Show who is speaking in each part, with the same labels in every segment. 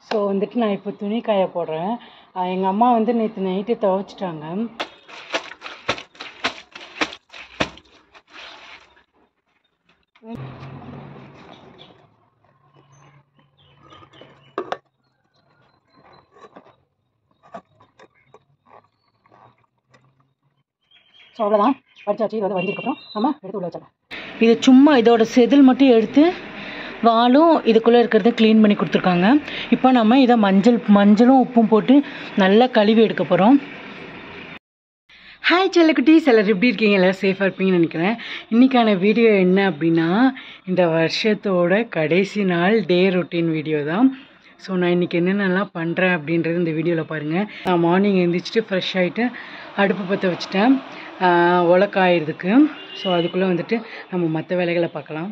Speaker 1: so வந்துட்டு நான் இப்போ துணி காய போடுறேன் எங்கள் அம்மா வந்து நேற்று நைட்டு துவைச்சிட்டாங்க ஸோ அவ்வளோதான் படிச்சாச்சு இது வந்து வந்ததுக்கப்புறம் நம்ம எடுத்து உள்ள வச்சிடலாம் இது சும்மா இதோட செதில் மட்டும் எடுத்து வாலும் இதுக்குள்ளே இருக்கிறத க்ளீன் பண்ணி கொடுத்துருக்காங்க இப்போ நம்ம இதை மஞ்சள் மஞ்சளும் உப்பும் போட்டு நல்லா கழுவி எடுக்க போகிறோம் ஹாய் செல்லக்குட்டீஸ் எல்லோரும் எப்படி இருக்கீங்க எல்லோரும் சேஃபாக இருப்பீங்கன்னு நினைக்கிறேன் இன்றைக்கான வீடியோ என்ன அப்படின்னா இந்த வருஷத்தோட கடைசி நாள் டே ரொட்டீன் வீடியோ தான் ஸோ நான் இன்றைக்கி என்னென்னலாம் பண்ணுறேன் அப்படின்றது இந்த வீடியோவில் பாருங்கள் நான் மார்னிங் எழுந்திரிச்சிட்டு ஃப்ரெஷ் ஆகிட்டு அடுப்பு பற்ற வச்சுட்டேன் உலக்காயிறதுக்கு ஸோ அதுக்குள்ளே வந்துட்டு நம்ம மற்ற வேலைகளை பார்க்கலாம்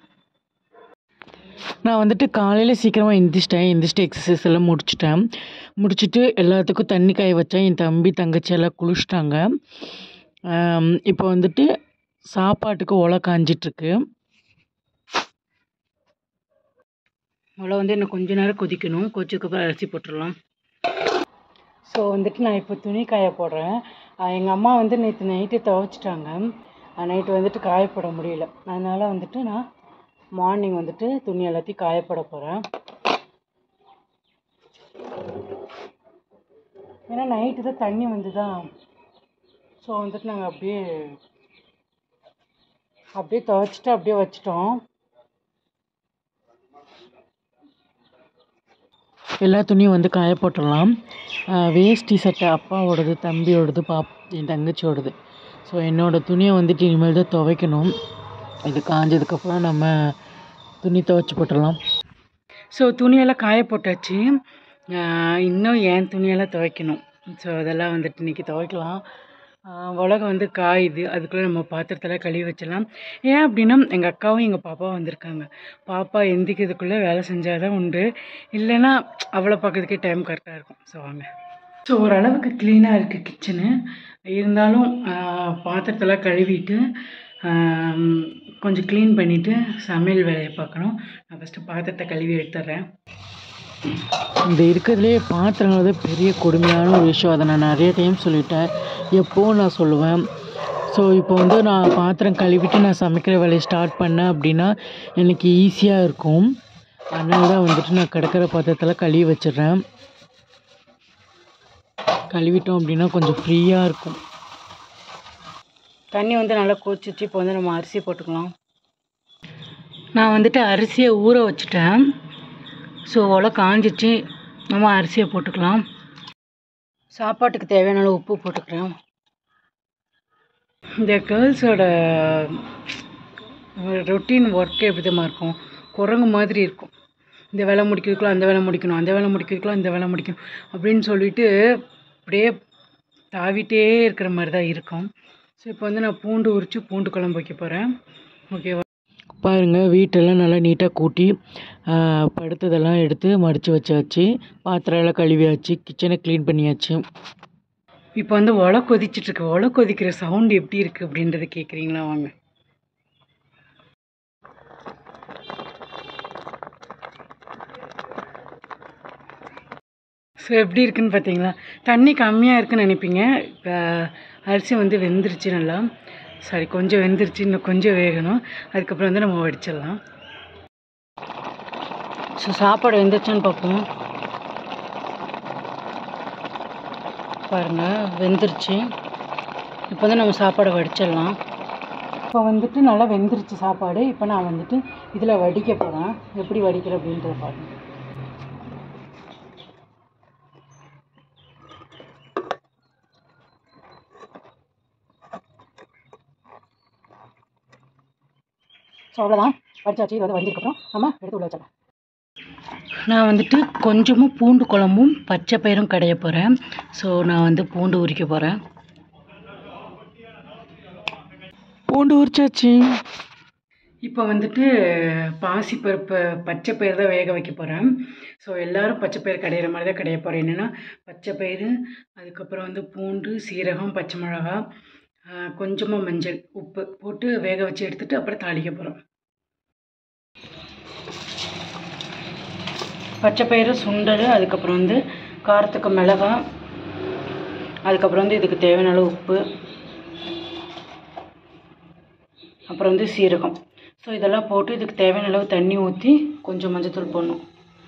Speaker 1: நான் வந்துட்டு காலையில் சீக்கிரமாக எந்திரிச்சிட்டேன் எந்திரிச்சிட்டு எக்ஸசைஸ் எல்லாம் முடிச்சிட்டேன் முடிச்சுட்டு எல்லாத்துக்கும் தண்ணி காய வச்சேன் என் தம்பி தங்கச்சி எல்லாம் குளிச்சிட்டாங்க இப்போ வந்துட்டு சாப்பாட்டுக்கு உலை காஞ்சிட்ருக்கு உலை வந்து இன்னும் கொஞ்ச நேரம் கொதிக்கணும் கொதிச்சதுக்கப்புறம் அரிசி போட்டுடலாம் ஸோ வந்துட்டு நான் இப்போ துணி காய போடுறேன் எங்கள் அம்மா வந்து நேற்று நைட்டு துவைச்சிட்டாங்க நைட்டு வந்துட்டு காய போட முடியல அதனால் வந்துட்டு நான் மார்னிங் வந்துட்டு துணி எல்லாத்தையும் காயப்பட போகிறேன் ஏன்னா நைட்டு தான் தண்ணி வந்துதான் ஸோ வந்துட்டு நாங்கள் அப்படியே அப்படியே துவைச்சிட்டு அப்படியே வச்சிட்டோம் எல்லா துணியும் வந்து காய போட்டுடலாம் வேஷ்டி சட்டை அப்பாவோடது தம்பியோடது பாப் என் தங்கச்சியோடது ஸோ என்னோடய துணியை வந்துட்டு இனிமேல் தான் துவைக்கணும் இது காஞ்சதுக்கப்புறம் நம்ம துணி துவைச்சி போட்டுடலாம் ஸோ துணியெல்லாம் காய போட்டாச்சு இன்னும் என் துணியெல்லாம் துவைக்கணும் ஸோ அதெல்லாம் வந்துட்டு இன்றைக்கி துவைக்கலாம் உலகம் வந்து காயுது அதுக்குள்ளே நம்ம பாத்திரத்தெல்லாம் கழுவி வச்சிடலாம் ஏன் அப்படின்னா எங்கள் அக்காவும் எங்கள் பாப்பாவும் வந்திருக்காங்க பாப்பா எந்திக்கிறதுக்குள்ளே வேலை செஞ்சால் தான் உண்டு இல்லைன்னா அவளை பார்க்கறதுக்கே டைம் கரெக்டாக இருக்கும் ஸோ வாங்க ஸோ ஓரளவுக்கு க்ளீனாக இருக்குது கிச்சனு இருந்தாலும் பாத்திரத்தெல்லாம் கழுவிட்டு கொஞ்சம் க்ளீன் பண்ணிவிட்டு சமையல் வேலையை பார்க்கணும் நான் ஃபஸ்ட்டு பாத்திரத்தை கழுவி எடுத்துட்றேன் இந்த இருக்கிறதுலே பாத்திரங்கள் வந்து பெரிய கொடுமையான ஒரு விஷயம் அதை நான் நிறைய டைம் சொல்லிட்டேன் எப்போவும் நான் சொல்லுவேன் ஸோ இப்போ வந்து நான் பாத்திரம் கழுவிட்டு நான் சமைக்கிற வேலையை ஸ்டார்ட் பண்ணேன் அப்படின்னா எனக்கு ஈஸியாக இருக்கும் அதனால தான் வந்துட்டு நான் கிடக்கிற பாத்திரத்தில் கழுவி வச்சிடுறேன் கழுவிட்டோம் அப்படின்னா கொஞ்சம் ஃப்ரீயாக இருக்கும் தண்ணி வந்து நல்லா கொதிச்சிச்சு இப்போ வந்து நம்ம அரிசி போட்டுக்கலாம் நான் வந்துட்டு அரிசியை ஊற வச்சுட்டேன் ஸோ ஒலை காஞ்சிச்சு நம்ம அரிசியை போட்டுக்கலாம் சாப்பாட்டுக்கு தேவையான அளவு உப்பு போட்டுக்கிறேன் இந்த கேர்ள்ஸோட ரொட்டீன் ஒர்க்கு எப்படிதமாக இருக்கும் குரங்கு மாதிரி இருக்கும் இந்த வேலை முடிக்கிறதுக்குள்ள அந்த வேலை முடிக்கணும் அந்த வேலை முடிக்கிறதுக்குள்ள இந்த வேலை முடிக்கணும் அப்படின்னு சொல்லிட்டு அப்படியே தாவிட்டே இருக்கிற மாதிரி தான் இருக்கும் ஸோ இப்போ வந்து நான் பூண்டு உரித்து பூண்டு குழம்பு வைக்க போகிறேன் ஓகேவா பாருங்கள் வீட்டெல்லாம் நல்லா நீட்டாக கூட்டி படுத்ததெல்லாம் எடுத்து மடித்து வச்சாச்சு பாத்திரம் எல்லாம் கழுவியாச்சு கிச்சனை க்ளீன் பண்ணியாச்சு இப்போ வந்து ஒலை கொதிச்சிட்ருக்கு ஒலை கொதிக்கிற சவுண்டு எப்படி இருக்குது அப்படின்றத கேட்குறீங்களா வாங்க ஸோ எப்படி இருக்குன்னு பார்த்தீங்களா தண்ணி கம்மியாக இருக்குன்னு நினைப்பீங்க இப்போ அரிசி வந்து வெந்துருச்சு நல்லா சாரி கொஞ்சம் வெந்துருச்சு இன்னும் கொஞ்சம் வேகணும் அதுக்கப்புறம் வந்து நம்ம வடிச்சிடலாம் ஸோ சாப்பாடு வெந்துருச்சான்னு பார்ப்போம் பாருங்கள் வெந்துருச்சு இப்போ வந்து நம்ம சாப்பாடை வடிச்சிடலாம் இப்போ வந்துட்டு நல்லா வெந்துருச்சு சாப்பாடு இப்போ நான் வந்துட்டு இதில் வடிக்க போகிறேன் எப்படி வடிக்கிறேன் அப்படின்றத பாருங்கள் ஸோ அவ்வளோதான் வடிச்சாச்சு இது வந்து வடிஞ்சதுக்கப்புறம் நம்ம எடுத்து உள்ள வச்சிடலாம் நான் வந்துட்டு கொஞ்சமும் பூண்டு குழம்பும் பச்சை பயிரும் கடைய போகிறேன் ஸோ நான் வந்து பூண்டு உரிக்க போகிறேன் பூண்டு உரிச்சாச்சு இப்போ வந்துட்டு பாசிப்பருப்பு பச்சை பயிர் தான் வேக வைக்க போகிறேன் ஸோ எல்லோரும் பச்சை பயிர் கடையிற மாதிரி தான் கடைய போகிறேன் என்னென்னா பச்சை பயிறு அதுக்கப்புறம் வந்து பூண்டு சீரகம் பச்சை மிளகா கொஞ்சமாக மஞ்சள் உப்பு போட்டு வேக வச்சு எடுத்துகிட்டு அப்புறம் தாளிக்க போகிறோம் பச்சைப்பயிறு சுண்டல் அதுக்கப்புறம் வந்து காரத்துக்கு மிளகாய் அதுக்கப்புறம் வந்து இதுக்கு தேவையான அளவு உப்பு அப்புறம் வந்து சீரகம் ஸோ இதெல்லாம் போட்டு இதுக்கு தேவையான அளவு தண்ணி ஊற்றி கொஞ்சம் மஞ்சத்தூள் போடணும்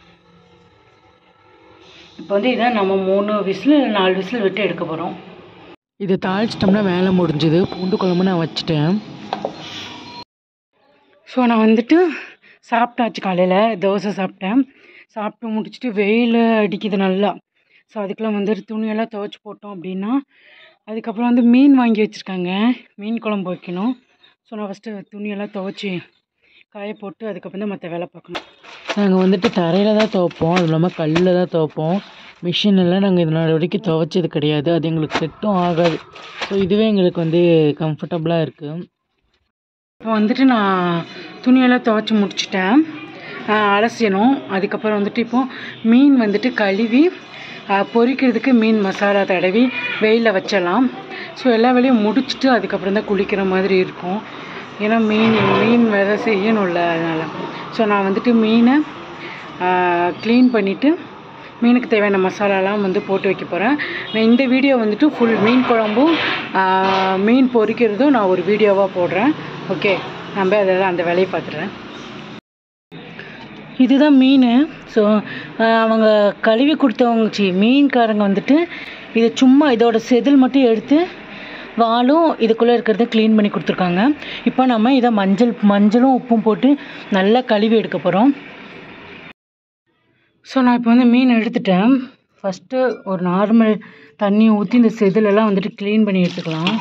Speaker 1: இப்போ வந்து இதை நம்ம மூணு விசில் இல்லை நாலு விசில் விட்டு எடுக்க போகிறோம் இது தாளிச்சிட்டோம்னா வேலை முடிஞ்சுது பூண்டு குழம்பு நான் வச்சுட்டேன் ஸோ நான் வந்துட்டு சாப்பிட்டாச்சு காலையில் தோசை சாப்பிட்டேன் சாப்பிட்டு முடிச்சுட்டு வெயில் அடிக்குது நல்லா ஸோ அதுக்கெல்லாம் வந்துட்டு துணியெல்லாம் துவைச்சி போட்டோம் அப்படின்னா அதுக்கப்புறம் வந்து மீன் வாங்கி வச்சுருக்காங்க மீன் குழம்பு வைக்கணும் ஸோ நான் ஃபஸ்ட்டு துணியெல்லாம் துவைச்சி காய போட்டு அதுக்கப்புறம் தான் மற்ற வேலை பார்க்கணும் நாங்கள் வந்துட்டு தரையில் தான் துவைப்போம் அது இல்லாமல் கல்லில் தான் துவைப்போம் மிஷினெல்லாம் நாங்கள் இதனால் வரைக்கும் துவைச்சது கிடையாது அது எங்களுக்கு செட்டும் ஆகாது ஸோ இதுவே எங்களுக்கு வந்து கம்ஃபர்டபுளாக இருக்குது இப்போ வந்துட்டு நான் துணியெல்லாம் துவைச்சி முடிச்சிட்டேன் ஆஹ் அலசியணும் அதுக்கப்புறம் வந்துட்டு இப்போ மீன் வந்துட்டு கழுவி ஆஹ் பொரிக்கிறதுக்கு மீன் மசாலா தடவி வெயிலில் வச்சிடலாம் ஸோ எல்லா வேலையும் முடிச்சுட்டு அதுக்கப்புறம் தான் குளிக்கிற மாதிரி இருக்கும் ஏன்னா மீன் மீன் வேறு செய்யணும்ல அதனால் ஸோ நான் வந்துட்டு மீனை க்ளீன் பண்ணிவிட்டு மீனுக்கு தேவையான மசாலாலாம் வந்து போட்டு வைக்க போகிறேன் நான் இந்த வீடியோ வந்துட்டு ஃபுல் மீன் குழம்பும் ஆஹ் மீன் பொரிக்கிறதும் நான் ஒரு வீடியோவாக போடுறேன் ஓகே நம்ம அதை அந்த வேலையை பார்த்துடுறேன் இதுதான் மீன் ஸோ அவங்க கழுவி கொடுத்தவங்க சி மீன்காரங்க வந்துட்டு இது சும்மா இதோட செதில் மட்டும் எடுத்து வாலும் இதுக்குள்ளே இருக்கிறத க்ளீன் பண்ணி கொடுத்துருக்காங்க இப்போ நம்ம இதை மஞ்சள் மஞ்சளும் உப்பும் போட்டு நல்லா கழுவி எடுக்க போகிறோம் ஸோ நான் இப்போ வந்து மீன் எடுத்துட்டேன் ஃபஸ்ட்டு ஒரு நார்மல் தண்ணி ஊற்றி இந்த செதிலெல்லாம் வந்துட்டு க்ளீன் பண்ணி எடுத்துக்கலாம்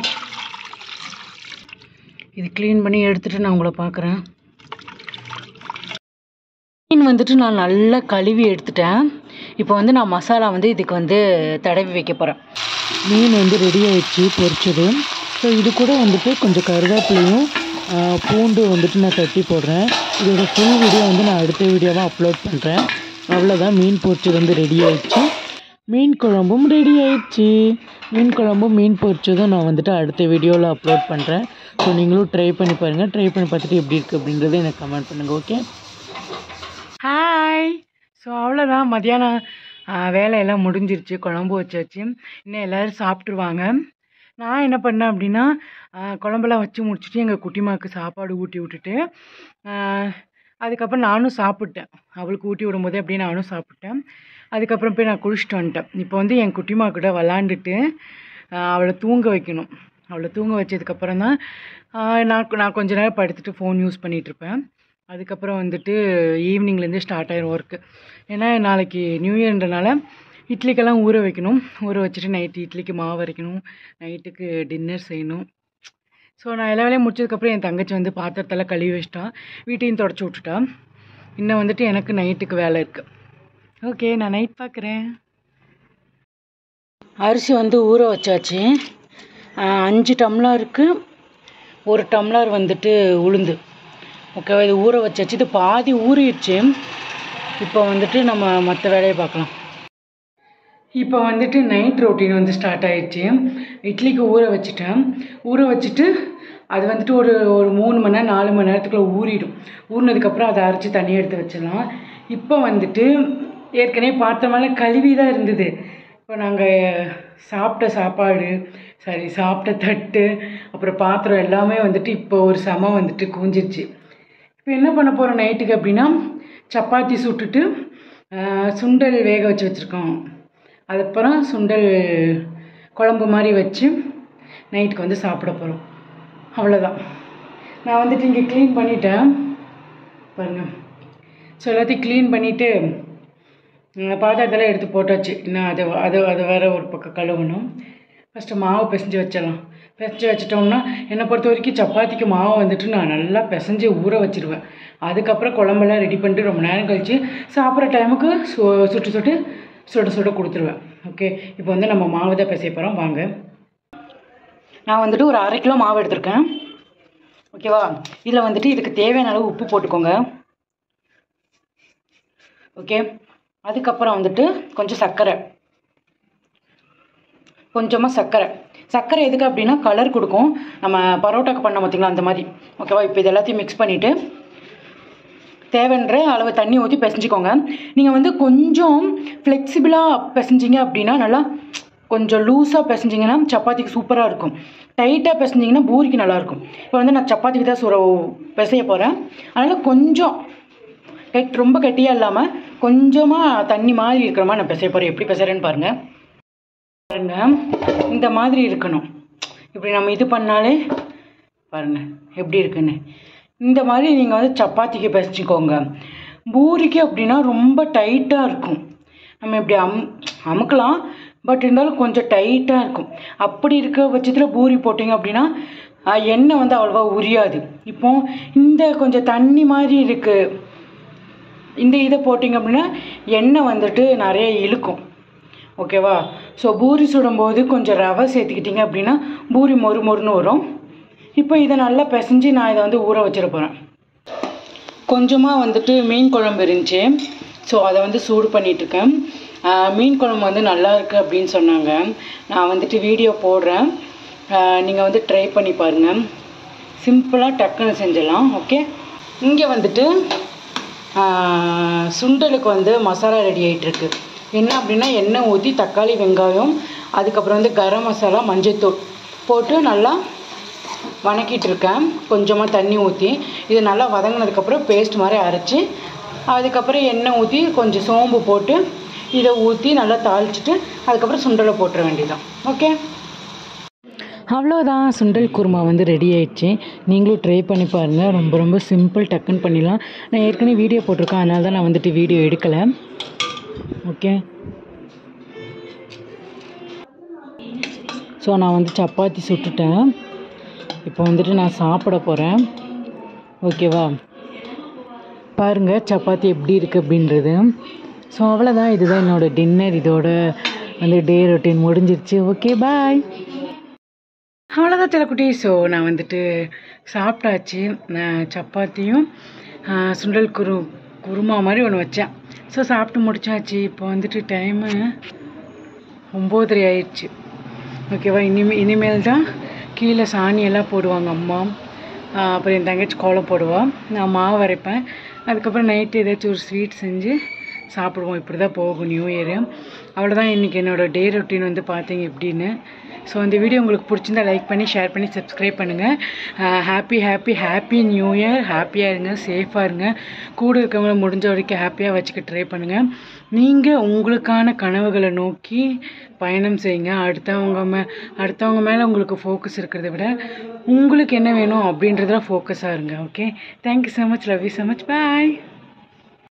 Speaker 1: இது க்ளீன் பண்ணி எடுத்துகிட்டு நான் உங்களை பார்க்குறேன் மீன் வந்துட்டு நான் நல்லா கழுவி எடுத்துட்டேன் இப்போ வந்து நான் மசாலா வந்து இதுக்கு வந்து தடவி வைக்க போகிறேன் மீன் வந்து ரெடி ஆயிடுச்சு பொரிச்சது ஸோ இது கூட வந்துட்டு கொஞ்சம் கருவேப்பிலையும் ஆஹ், பூண்டு வந்துட்டு நான் தட்டி போடுறேன் இதோட ஃபுல் வீடியோ வந்து நான் அடுத்த வீடியோவாக அப்லோட் பண்ணுறேன் அவ்வளோதான் மீன் பொரிச்சது வந்து ரெடி ஆயிடுச்சு மீன் குழம்பும் ரெடி ஆயிடுச்சு மீன் குழம்பும் மீன் பொரிச்சதும் நான் வந்துட்டு அடுத்த வீடியோவில் அப்லோட் பண்ணுறேன் ஸோ நீங்களும் ட்ரை பண்ணி பாருங்கள் ட்ரை பண்ணி பார்த்துட்டு எப்படி இருக்குது அப்படின்றத எனக்கு கமெண்ட் பண்ணுங்கள் ஓகே ஹாய் ஸோ அவ்வளோதான் மத்தியானம் ஆ, வேலையெல்லாம் முடிஞ்சிருச்சு குழம்பு வச்சாச்சு இன்னும் எல்லோரும் சாப்பிட்ருவாங்க நான் என்ன பண்ணேன் அப்படின்னா ஆ, குழம்பெல்லாம் வச்சு முடிச்சுட்டு எங்கள் குட்டிமாக்கு சாப்பாடு ஊட்டி விட்டுட்டு ஆ, அதுக்கப்புறம் நானும் சாப்பிட்டேன் அவளுக்கு ஊட்டி விடும்போதே அப்படியே நானும் சாப்பிட்டேன் அதுக்கப்புறம் போய் நான் குளிச்சுட்டு வந்துட்டேன் இப்போ வந்து என் குட்டிமா கூட விளாண்டுட்டு அவளை தூங்க வைக்கணும் அவளை தூங்க வச்சதுக்கப்புறம் தான் நான் நான் கொஞ்ச நேரம் படுத்துட்டு ஃபோன் யூஸ் பண்ணிகிட்டு இருப்பேன் அதுக்கப்புறம் வந்துட்டு ஈவினிங்லேருந்து ஸ்டார்ட் ஆயிரும் ஒர்க்கு ஏன்னா நாளைக்கு நியூ இயர்ன்றனால இட்லிக்கெல்லாம் ஊற வைக்கணும் ஊற வச்சுட்டு நைட்டு இட்லிக்கு மாவு அரைக்கணும் நைட்டுக்கு டின்னர் செய்யணும் ஸோ நான் எல்லா வேலையும் முடிச்சதுக்கப்புறம் என் தங்கச்சி வந்து பாத்திரத்தெல்லாம் கழுவி வச்சிட்டா வீட்டையும் தொடச்சி விட்டுட்டா இன்னும் வந்துட்டு எனக்கு நைட்டுக்கு வேலை இருக்குது ஓகே நான் நைட் பார்க்குறேன் அரிசி வந்து ஊற வச்சாச்சு ஆஹ் அஞ்சு டம்ளருக்கு ஒரு டம்ளர் வந்துட்டு உளுந்து ஓகேவா இது ஊற வச்சாச்சு இது பாதி ஊறிடுச்சு இப்போ வந்துட்டு நம்ம மற்ற வேலையை பார்க்கலாம் இப்போ வந்துட்டு நைட் ரொட்டீன் வந்து ஸ்டார்ட் ஆயிடுச்சு இட்லிக்கு ஊற வச்சுட்டேன் ஊற வச்சுட்டு அது வந்துட்டு ஒரு ஒரு மூணு மணி நேரம் நாலு மணி நேரத்துக்குள்ளே ஊறிடும் ஊறினதுக்கப்புறம் அதை அரைச்சி தண்ணி எடுத்து வச்சிடலாம் இப்போ வந்துட்டு ஏற்கனவே பாத்திரமெல்லாம் கழுவி தான் இருந்தது இப்போ நாங்கள் சாப்பிட்ட சாப்பாடு சரி சாப்பிட்ட தட்டு அப்புறம் பாத்திரம் எல்லாமே வந்துட்டு இப்போ ஒரு சமம் வந்துட்டு குவிஞ்சிருச்சு இப்போ என்ன பண்ண போகிறோம் நைட்டுக்கு அப்படின்னா சப்பாத்தி சுட்டுட்டு ஆஹ், சுண்டல் வேக வச்சு வச்சுருக்கோம் அதுக்கப்புறம் சுண்டல் குழம்பு மாதிரி வச்சு நைட்டுக்கு வந்து சாப்பிட போகிறோம் அவ்வளோதான் நான் வந்துட்டு இங்கே க்ளீன் பண்ணிட்டேன் பாருங்க ஸோ எல்லாத்தையும் க்ளீன் பண்ணிவிட்டு பாத்திரத்தெல்லாம் எடுத்து போட்டாச்சு இன்னும் அது அது அது வேற ஒரு பக்கம் கழுவணும் ஃபஸ்ட்டு மாவு பிசைஞ்சு வச்சிடலாம் பிசைஞ்சு வச்சிட்டோம்னா என்னை பொறுத்த வரைக்கும் சப்பாத்திக்கு மாவு வந்துட்டு நான் நல்லா பிசைஞ்சு ஊற வச்சிருவேன் அதுக்கப்புறம் குழம்பெல்லாம் ரெடி பண்ணிட்டு ரொம்ப நேரம் கழித்து சாப்பிட்ற டைமுக்கு சு சுட்டு சுட்டு சுட சுட கொடுத்துருவேன் ஓகே இப்போ வந்து நம்ம மாவு தான் பிசைய போகிறோம் வாங்க நான் வந்துட்டு ஒரு அரை கிலோ மாவு எடுத்திருக்கேன் ஓகேவா இதில் வந்துட்டு இதுக்கு தேவையான அளவு உப்பு போட்டுக்கோங்க ஓகே அதுக்கப்புறம் வந்துட்டு கொஞ்சம் சர்க்கரை கொஞ்சமாக சர்க்கரை சர்க்கரை எதுக்கு அப்படின்னா கலர் கொடுக்கும் நம்ம பரோட்டாக்கு பண்ண பார்த்தீங்களா அந்த மாதிரி ஓகேவா இப்போ இது எல்லாத்தையும் மிக்ஸ் பண்ணிவிட்டு
Speaker 2: தேவைன்ற அளவு தண்ணி ஊற்றி பிசைஞ்சிக்கோங்க நீங்கள் வந்து கொஞ்சம் ஃப்ளெக்சிபிளாக பிசைஞ்சிங்க அப்படின்னா நல்லா கொஞ்சம் லூஸாக பிசைஞ்சிங்கன்னா சப்பாத்திக்கு சூப்பராக இருக்கும் டைட்டாக பிசைஞ்சிங்கன்னா பூரிக்கு நல்லாயிருக்கும் இப்போ வந்து நான் சப்பாத்திக்கு தான் சுர பிசைய போகிறேன் அதனால் கொஞ்சம் கட் ரொம்ப கட்டியாக இல்லாமல் கொஞ்சமாக தண்ணி மாதிரி இருக்கிற மாதிரி நான் பிசைய போகிறேன் எப்படி பிசைறேன்னு பாருங்கள் பாருங்க இந்த மாதிரி இருக்கணும் இப்படி நம்ம இது பண்ணாலே பாருங்க எப்படி இருக்குன்னு இந்த மாதிரி நீங்கள் வந்து சப்பாத்திக்கு பிசைச்சிக்கோங்க பூரிக்கு அப்படின்னா ரொம்ப டைட்டாக இருக்கும் நம்ம இப்படி அம் அமுக்கலாம் பட் இருந்தாலும் கொஞ்சம் டைட்டாக இருக்கும் அப்படி இருக்க பட்சத்தில் பூரி போட்டிங்க அப்படின்னா ஆஹ், எண்ணெய் வந்து அவ்வளோவா உரியாது இப்போ இந்த கொஞ்சம் தண்ணி மாதிரி இருக்குது இந்த இதை போட்டிங்க அப்படின்னா எண்ணெய் வந்துட்டு நிறைய இழுக்கும் ஓகேவா ஸோ பூரி சுடும்போது கொஞ்சம் ரவை சேர்த்துக்கிட்டிங்க அப்படின்னா பூரி மொறு மொறுன்னு வரும் இப்போ இதை நல்லா பிசைஞ்சு நான் இதை வந்து ஊற வச்சிட போகிறேன் கொஞ்சமாக வந்துட்டு மீன் குழம்பு இருந்துச்சு ஸோ அதை வந்து சூடு பண்ணிகிட்ருக்கேன் மீன் குழம்பு வந்து நல்லா இருக்கு அப்படின்னு சொன்னாங்க நான் வந்துட்டு வீடியோ போடுறேன் நீங்கள் வந்து ட்ரை பண்ணி பாருங்கள் சிம்பிளாக டக்குன்னு செஞ்சிடலாம் ஓகே இங்கே வந்துட்டு ஆஹ், சுண்டலுக்கு வந்து மசாலா ரெடி ஆகிட்டுருக்கு என்ன அப்படின்னா எண்ணெய் ஊற்றி தக்காளி வெங்காயம் அதுக்கப்புறம் வந்து கரம் மசாலா மஞ்சள்தூள் போட்டு நல்லா வணக்கிட்டு இருக்கேன் கொஞ்சமாக தண்ணி ஊற்றி இது நல்லா வதங்கினதுக்கப்புறம் பேஸ்ட் மாதிரி அரைச்சி அதுக்கப்புறம் எண்ணெய் ஊற்றி கொஞ்சம் சோம்பு போட்டு இதை ஊற்றி நல்லா தாளிச்சிட்டு அதுக்கப்புறம் சுண்டலை போட்டுற வேண்டியதான் ஓகே
Speaker 1: அவ்வளோதான் சுண்டல் குருமா வந்து ரெடி ஆயிடுச்சு நீங்களும் ட்ரை பண்ணி பாருங்கள் ரொம்ப ரொம்ப சிம்பிள் டக்குன்னு பண்ணிடலாம் நான் ஏற்கனவே வீடியோ போட்டிருக்கேன் அதனால தான் நான் வந்துட்டு வீடியோ எடுக்கலை ஓகே ஸோ நான் வந்து சப்பாத்தி சுட்டுட்டேன் இப்போ வந்துட்டு நான் சாப்பிட போகிறேன் ஓகேவா பாருங்கள் சப்பாத்தி எப்படி இருக்குது அப்படின்றது ஸோ அவ்வளோதான் இதுதான் என்னோடய டின்னர் இதோட வந்து டே ரொட்டீன் முடிஞ்சிருச்சு ஓகே பாய் அவ்வளோதான் செல்லக்குட்டி ஸோ நான் வந்துட்டு சாப்பிட்டாச்சு நான் சப்பாத்தியும் ஆ, சுண்டல் குரு குருமா மாதிரி ஒன்று வச்சேன் ஸோ சாப்பிட்டு முடிச்சாச்சு இப்போ வந்துட்டு டைமு ஒம்போதரை ஆயிடுச்சு ஓகேவா இனிமே இனிமேல் தான் கீழே சாணியெல்லாம் போடுவாங்க அம்மா ஆ, அப்புறம் என் தங்கச்சி கோலம் போடுவா நான் மாவு அரைப்பேன் அதுக்கப்புறம் நைட்டு ஏதாச்சும் ஒரு ஸ்வீட் செஞ்சு சாப்பிடுவோம் இப்படி தான் போகும் நியூ இயரு அவ்வளோதான் இன்றைக்கி என்னோடய டே ரொட்டீன் வந்து பார்த்தீங்க எப்படின்னு ஸோ இந்த வீடியோ உங்களுக்கு பிடிச்சிருந்தா லைக் பண்ணி ஷேர் பண்ணி சப்ஸ்கிரைப் பண்ணுங்கள் happy happy happy new year ஹாப்பியாக இருங்க சேஃபாக இருங்க கூட இருக்கவங்கள முடிஞ்ச வரைக்கும் ஹாப்பியாக வச்சுக்க ட்ரை பண்ணுங்கள் நீங்கள் உங்களுக்கான கனவுகளை நோக்கி பயணம் செய்யுங்க அடுத்தவங்க மே அடுத்தவங்க மேலே உங்களுக்கு ஃபோக்கஸ் இருக்கிறத விட உங்களுக்கு என்ன வேணும் அப்படின்றதுல ஃபோக்கஸாக இருங்க okay thank you so much love you so much bye